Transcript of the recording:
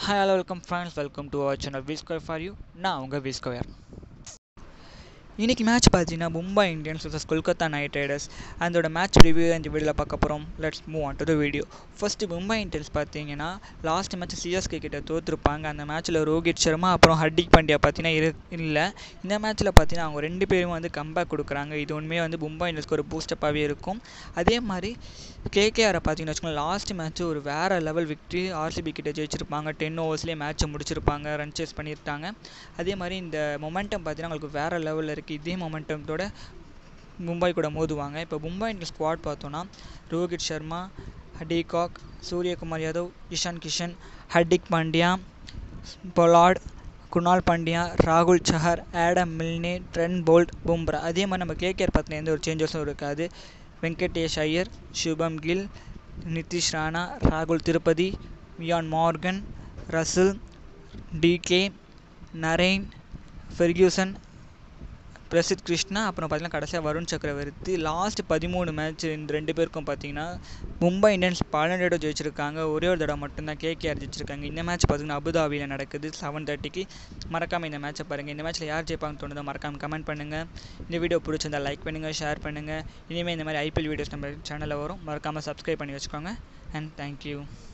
hi hello welcome friends welcome to our channel V square for you நான் உங்கள் V square இன்றைக்கி match பார்த்தீங்கன்னா Mumbai Indians vs Kolkata Knight Riders அதோட match review இந்த வீடியோவில் பார்க்க போகிறோம் let's move on to the video first Mumbai Indians பார்த்தீங்கன்னா லாஸ்ட் மேட்ச் சிஎஸ்கே கிட்ட தோற்றுருப்பாங்க அந்த மேட்ச்சில் ரோஹித் சர்மா அப்புறம் ஹர்திக் பாண்டியா பார்த்தீங்கன்னா இரு இல்லை இந்த மேட்ச்சில் பார்த்தீங்கன்னா அவங்க ரெண்டு பேரும் வந்து கம்பேக் கொடுக்குறாங்க இது உண்மையாக வந்து மும்பை இந்தியன்ஸ்க்கு ஒரு பூஸ்டப்பாகவே இருக்கும் அதே மாதிரி கேகேஆரை பார்த்தீங்கன்னு வச்சுக்கோங்களேன் லாஸ்ட் மேட்ச் ஒரு வேறு லெவல் விக்ட்ரி ஆர்சிபி கிட்ட ஜெயிச்சிருப்பாங்க டென் ஓவர்ஸ்லேயே மேட்ச்சை முடிச்சிருப்பாங்க ரன் சேஸ் பண்ணியிருக்காங்க அதே மாதிரி இந்த மொமெண்டம் பார்த்தீங்கன்னா உங்களுக்கு வேறு லெவலில் இருக்குது இதே மொமெண்டத்தோட மும்பை கூட மோதுவாங்க இப்போ மும்பை இந்தியன்ஸ் ஸ்குவாட் பார்த்தோன்னா ரோஹித் சர்மா ஹடிகாக் சூரியகுமார் யாதவ் இஷான் கிஷன் ஹர்திக் பாண்டியா பொலாட் குணால் பாண்டியா ராகுல் Chahar Adam Milne Trent Boult Bumrah அதே மாதிரி நம்ம கேகேஆர் பார்த்தீங்கன்னா எந்த ஒரு சேஞ்சஸும் இருக்காது வெங்கடேஷ் ஐயர் சுபம் கில் நிதிஷ் ராணா ராகுல் Tripathi Eoin Morgan Russell DK Narine Ferguson Prasidh Krishna அப்புறம் பார்த்தீங்கன்னா கடைசியாக வருண் சக்கரவர்த்தி லாஸ்ட் பதிமூணு மேட்ச் இந்த ரெண்டு பேருக்கும் பார்த்தீங்கன்னா மும்பை இந்தியன்ஸ் பன்னெண்டு தடவை ஜெயிச்சிருக்காங்க ஒரே ஒரு தடவை மட்டும்தான் கேகேஆர் ஜெயிச்சிருக்காங்க இந்த மேட்ச் பார்த்தீங்கன்னா அபுதாபியில் நடக்குது செவன் தேர்ட்டிக்கு மறக்காமல் இந்த மேட்ச்சை பாருங்கள் இந்த மேட்ச்சில் யார் ஜெயிப்பாங்கன்னு தோணுதோ மறக்காமல் கமெண்ட் பண்ணுங்கள் இந்த வீடியோ பிடிச்சிருந்தா லைக் பண்ணுங்கள் ஷேர் பண்ணுங்கள் இனிமேல் இந்த மாதிரி ஐபிஎல் வீடியோஸ் நம்ம சேனலில் வரும் மறக்காமல் சப்ஸ்கிரைப் பண்ணி வச்சுக்கோங்க அண்ட் தேங்க்யூ